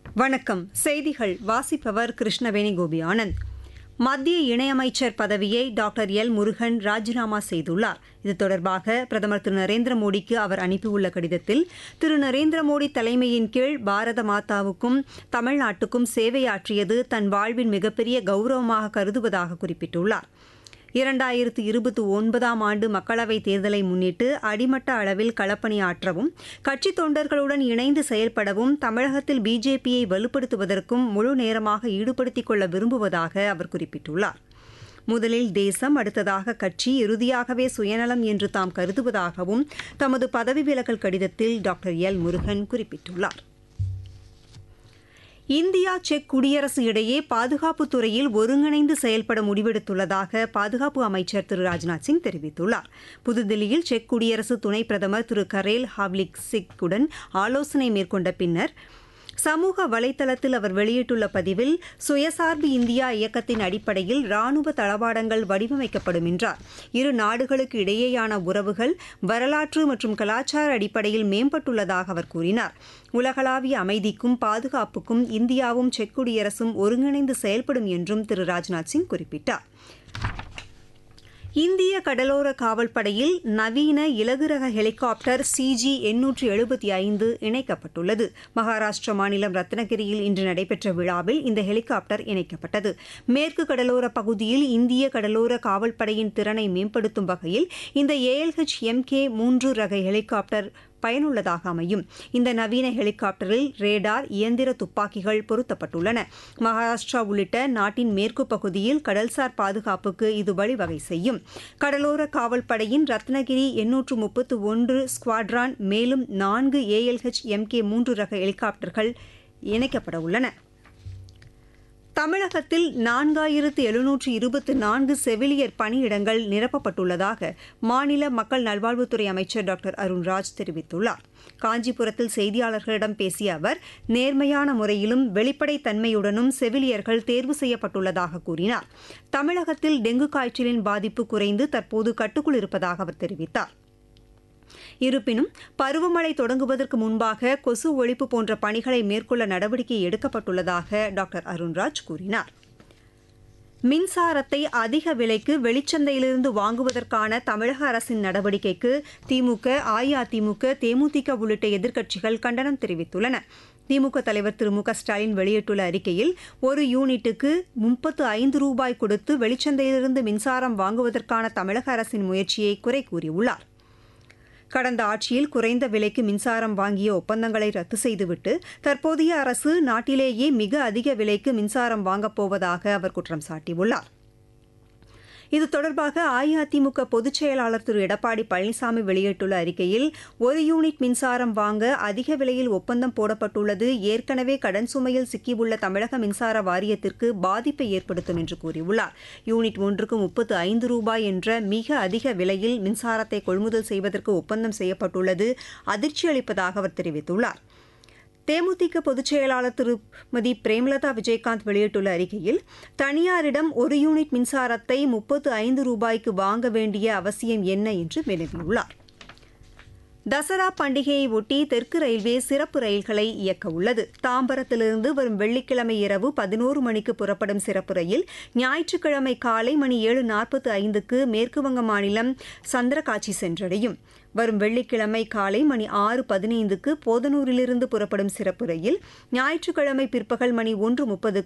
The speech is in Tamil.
வணக்கம் செய்திகள் வாசிப்பவர் கிருஷ்ணவேணி கோபி ஆனந்த் மத்திய இணையமைச்சர் பதவியை டாக்டர் எல் முருகன் ராஜினாமா செய்துள்ளார் இது தொடர்பாக பிரதமர் திரு நரேந்திர மோடிக்கு அவர் அனுப்பியுள்ள கடிதத்தில் திரு நரேந்திர மோடி தலைமையின் கீழ் பாரத மாதாவுக்கும் தமிழ்நாட்டுக்கும் சேவையாற்றியது தன் வாழ்வின் மிகப்பெரிய கௌரவமாக கருதுவதாக குறிப்பிட்டுள்ளார் இரண்டாயிரத்து இருபத்தி ஒன்பதாம் ஆண்டு மக்களவைத் தேர்தலை முன்னிட்டு அடிமட்ட அளவில் களப்பணியாற்றவும் கட்சித் தொண்டர்களுடன் இணைந்து செயல்படவும் தமிழகத்தில் பிஜேபியை வலுப்படுத்துவதற்கும் முழு நேரமாக ஈடுபடுத்திக் கொள்ள விரும்புவதாக அவர் குறிப்பிட்டுள்ளார் முதலில் தேசம் அடுத்ததாக கட்சி இறுதியாகவே சுயநலம் என்று தாம் கருதுவதாகவும் தமது பதவி விலகல் கடிதத்தில் டாக்டர் எல் முருகன் குறிப்பிட்டுள்ளார் இந்தியா செக் குடியரசு இடையே பாதுகாப்புத் துறையில் ஒருங்கிணைந்து செயல்பட முடிவெடுத்துள்ளதாக பாதுகாப்பு அமைச்சர் திரு ராஜ்நாத் சிங் தெரிவித்துள்ளார் புதுதில்லியில் செக் குடியரசு துணை பிரதமர் திரு கரேல் ஹாவ்லிக் சிக்குடன் ஆலோசனை மேற்கொண்ட பின்னர் சமூக வலைதளத்தில் அவர் வெளியிட்டுள்ள பதிவில் சுயசார்பு இந்தியா இயக்கத்தின் அடிப்படையில் ராணுவ தளவாடங்கள் வடிவமைக்கப்படும் என்றார் இரு நாடுகளுக்கு இடையேயான உறவுகள் வரலாற்று மற்றும் கலாச்சார அடிப்படையில் மேம்பட்டுள்ளதாக அவர் கூறினார் உலகளாவிய அமைதிக்கும் பாதுகாப்புக்கும் இந்தியாவும் செக் குடியரசும் ஒருங்கிணைந்து செயல்படும் என்றும் திரு ராஜ்நாத் சிங் குறிப்பிட்டார் இந்திய கடலோர காவல்படையில் நவீன இலகு ரக ஹெலிகாப்டர் சிஜி எண்ணூற்று எழுபத்தி ஐந்து இணைக்கப்பட்டுள்ளது மகாராஷ்டிர மாநிலம் ரத்னகிரியில் இன்று நடைபெற்ற விழாவில் இந்த ஹெலிகாப்டர் இணைக்கப்பட்டது மேற்கு கடலோர பகுதியில் இந்திய கடலோர காவல்படையின் திறனை மேம்படுத்தும் வகையில் இந்த ஏஎல்ஹெச் எம்கே மூன்று ரக ஹெலிகாப்டர் பயனுள்ளதாக அமையும் இந்த நவீன ஹெலிகாப்டரில் ரேடார் இயந்திர துப்பாக்கிகள் பொருத்தப்பட்டுள்ளன மகாராஷ்டிரா உள்ளிட்ட நாட்டின் மேற்கு பகுதியில் கடல்சார் பாதுகாப்புக்கு இது வழிவகை செய்யும் கடலோர காவல்படையின் ரத்னகிரி எண்ணூற்று முப்பத்து ஒன்று ஸ்குவாட்ரான் மேலும் நான்கு ஏஎல்ஹெச் எம்கே மூன்று ரக ஹெலிகாப்டர்கள் இணைக்கப்பட உள்ளன தமிழகத்தில் நான்காயிரத்து எழுநூற்று இருபத்து நான்கு செவிலியர் பணியிடங்கள் நிரப்பப்பட்டுள்ளதாக மாநில மக்கள் நல்வாழ்வுத்துறை அமைச்சர் டாக்டர் அருண்ராஜ் தெரிவித்துள்ளார் காஞ்சிபுரத்தில் செய்தியாளர்களிடம் பேசிய அவர் நேர்மையான முறையிலும் வெளிப்படைத்தன்மையுடனும் செவிலியர்கள் தேர்வு செய்யப்பட்டுள்ளதாக கூறினார் தமிழகத்தில் டெங்கு காய்ச்சலின் பாதிப்பு குறைந்து தற்போது கட்டுக்குள் இருப்பதாக அவர் தெரிவித்தார் இருப்பினும் பருவமழை தொடங்குவதற்கு முன்பாக கொசு ஒழிப்பு போன்ற பணிகளை மேற்கொள்ள நடவடிக்கை எடுக்கப்பட்டுள்ளதாக டாக்டர் அருண்ராஜ் கூறினார் மின்சாரத்தை அதிக விலைக்கு வெளிச்சந்தையிலிருந்து வாங்குவதற்கான தமிழக அரசின் நடவடிக்கைக்கு திமுக அஇஅதிமுக தேமுதிக உள்ளிட்ட எதிர்க்கட்சிகள் கண்டனம் தெரிவித்துள்ளன திமுக தலைவர் திரு மு க ஸ்டாலின் வெளியிட்டுள்ள அறிக்கையில் ஒரு யூனிட்டுக்கு முப்பத்து ஐந்து ரூபாய் கொடுத்து வெளிச்சந்தையிலிருந்து மின்சாரம் வாங்குவதற்கான தமிழக அரசின் முயற்சியை குறை கூறியுள்ளார் கடந்த ஆட்சியில் குறைந்த விலைக்கு மின்சாரம் வாங்கிய ஒப்பந்தங்களை ரத்து செய்துவிட்டு தற்போதைய அரசு நாட்டிலேயே மிக அதிக விலைக்கு மின்சாரம் வாங்கப் போவதாக அவர் குற்றம் சாட்டியுள்ளார் இது தொடர்பாக அஇஅதிமுக பொதுச் செயலாளர் திரு எடப்பாடி பழனிசாமி வெளியிட்டுள்ள அறிக்கையில் ஒரு யூனிட் மின்சாரம் வாங்க அதிக விலையில் ஒப்பந்தம் போடப்பட்டுள்ளது ஏற்கனவே கடன் சுமையில் சிக்கியுள்ள தமிழக மின்சார வாரியத்திற்கு பாதிப்பை ஏற்படுத்தும் என்று கூறியுள்ளார் யூனிட் ஒன்றுக்கு முப்பத்து ஐந்து ரூபாய் என்ற மிக அதிக விலையில் மின்சாரத்தை கொள்முதல் செய்வதற்கு ஒப்பந்தம் செய்யப்பட்டுள்ளது அதிர்ச்சி அளிப்பதாக அவர் தெரிவித்துள்ளார் தேமுதிக பொதுச் செயலாளர் திருமதி பிரேமலதா விஜயகாந்த் வெளியிட்டுள்ள அறிக்கையில் தனியாரிடம் ஒரு யூனிட் மின்சாரத்தை முப்பத்து ஐந்து ரூபாய்க்கு வாங்க வேண்டிய அவசியம் என்ன என்று வினவியுள்ளார் தசரா பண்டிகையை ஒட்டி தெற்கு ரயில்வே சிறப்பு ரயில்களை இயக்க உள்ளது தாம்பரத்திலிருந்து வரும் வெள்ளிக்கிழமை இரவு பதினோரு மணிக்கு புறப்படும் சிறப்பு ரயில் ஞாயிற்றுக்கிழமை காலை மணி ஏழு நாற்பத்து ஐந்துக்கு மேற்குவங்க மாநிலம் சந்திரகாட்சி சென்றடையும் வரும் வெள்ளிக்கிழமை காலை மணி ஆறு பதினைந்துக்கு போதனூரிலிருந்து புறப்படும் சிறப்பு ரயில் ஞாயிற்றுக்கிழமை பிற்பகல் மணி ஒன்று முப்பதுக்கு